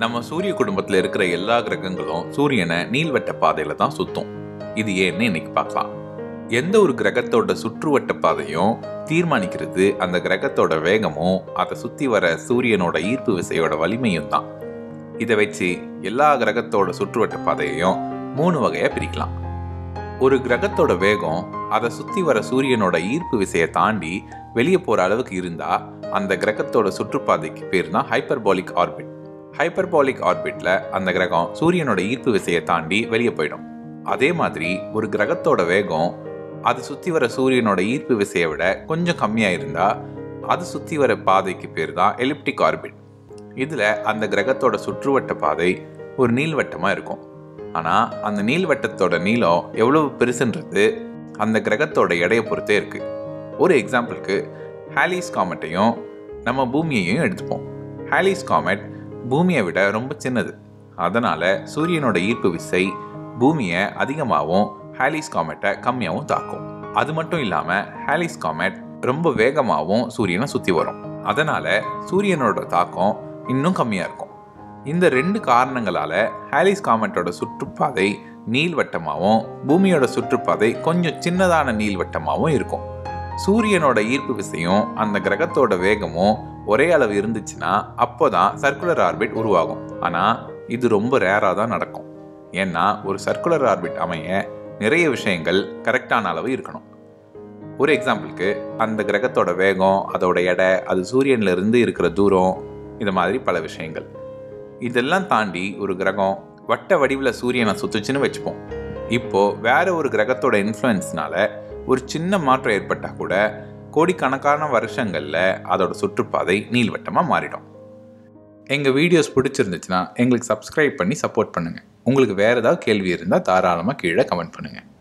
நம்ம சூரிய குடும்பத்தில் இருக்கிற எல்லா கிரகங்களும் சூரியனை நீள்வட்ட பாதையில தான் சுத்தும் இது ஏன்னு இன்னைக்கு பார்க்கலாம் எந்த ஒரு கிரகத்தோட சுற்றுவட்ட பாதையும் தீர்மானிக்கிறது அந்த கிரகத்தோட வேகமும் அதை சுத்தி வர சூரியனோட ஈர்ப்பு விசையோட வலிமையும் தான் இதை வச்சு எல்லா கிரகத்தோட சுற்றுவட்ட பாதையையும் மூணு வகையா பிரிக்கலாம் ஒரு கிரகத்தோட வேகம் அதை சுத்தி வர சூரியனோட ஈர்ப்பு விசையை தாண்டி வெளியே போற அளவுக்கு இருந்தா அந்த கிரகத்தோட சுற்றுப்பாதைக்கு பேர் தான் ஹைப்பர்பாலிக் ஆர்பிட் ஹைப்பர்பாலிக் ஆர்பிட்ல அந்த கிரகம் சூரியனோட ஈர்ப்பு விசையை தாண்டி வெளியே போயிடும் அதே மாதிரி ஒரு கிரகத்தோட வேகம் அது சுத்தி வர சூரியனோட ஈர்ப்பு விசையை விட கொஞ்சம் கம்மியா இருந்தா அது சுத்தி வர பாதைக்கு பேர் தான் எலிப்டிக் ஆர்பிட் இதுல அந்த கிரகத்தோட சுற்றுவட்ட பாதை ஒரு நீள்வட்டமா இருக்கும் ஆனா அந்த நீள்வட்டத்தோட நீளம் எவ்வளவு பெருசுன்றது அந்த கிரகத்தோட எடையை பொறுத்தே இருக்கு ஒரு எக்ஸாம்பிளுக்கு ஹாலிஸ் காமெட்டையும் நம்ம பூமியையும் எடுத்துப்போம் ஹாலிஸ் காமெட் பூமியை விட ரொம்ப சின்னது அதனால சூரியனோட ஈர்ப்பு விசை பூமியை அதிகமாகவும் ஹாலிஸ் காமெட்டை கம்மியாகவும் தாக்கும் அது மட்டும் இல்லாம ஹாலிஸ் காமெட் ரொம்ப வேகமாகவும் சூரியனை சுத்தி வரும் அதனால சூரியனோட தாக்கம் இன்னும் கம்மியா இருக்கும் இந்த ரெண்டு காரணங்களால ஹாலிஸ் காமெட்டோட சுற்றுப்பாதை நீள்வட்டமாகவும் பூமியோட சுற்றுப்பாதை கொஞ்சம் சின்னதான நீள்வட்டமாகவும் இருக்கும் சூரியனோட ஈர்ப்பு விசையும் அந்த கிரகத்தோட வேகமும் ஒரே அளவு இருந்துச்சுன்னா அப்போதான் சர்க்குலர் ஆர்பிட் உருவாகும் ஆனா இது ரொம்ப ரேராக தான் நடக்கும் ஏன்னா ஒரு சர்க்குலர் ஆர்பிட் அமைய நிறைய விஷயங்கள் கரெக்டான அளவு இருக்கணும் ஒரு எக்ஸாம்பிளுக்கு அந்த கிரகத்தோட வேகம் அதோட எடை அது சூரியன்ல இருந்து இருக்கிற தூரம் இது மாதிரி பல விஷயங்கள் இதெல்லாம் தாண்டி ஒரு கிரகம் வட்ட வடிவில் சூரியனை சுத்துச்சுன்னு வச்சுப்போம் இப்போ வேற ஒரு கிரகத்தோட இன்ஃப்ளூயன்ஸ்னால ஒரு சின்ன மாற்றம் ஏற்பட்டா கூட கோடிக்கணக்கான வருஷங்கள்ல அதோட சுற்றுப்பாதை நீள்வட்டமாக மாறிடும் எங்கள் வீடியோஸ் பிடிச்சிருந்துச்சுன்னா எங்களுக்கு சப்ஸ்கிரைப் பண்ணி சப்போர்ட் பண்ணுங்கள் உங்களுக்கு வேறு ஏதாவது கேள்வி இருந்தால் தாராளமாக கீழே கமெண்ட் பண்ணுங்கள்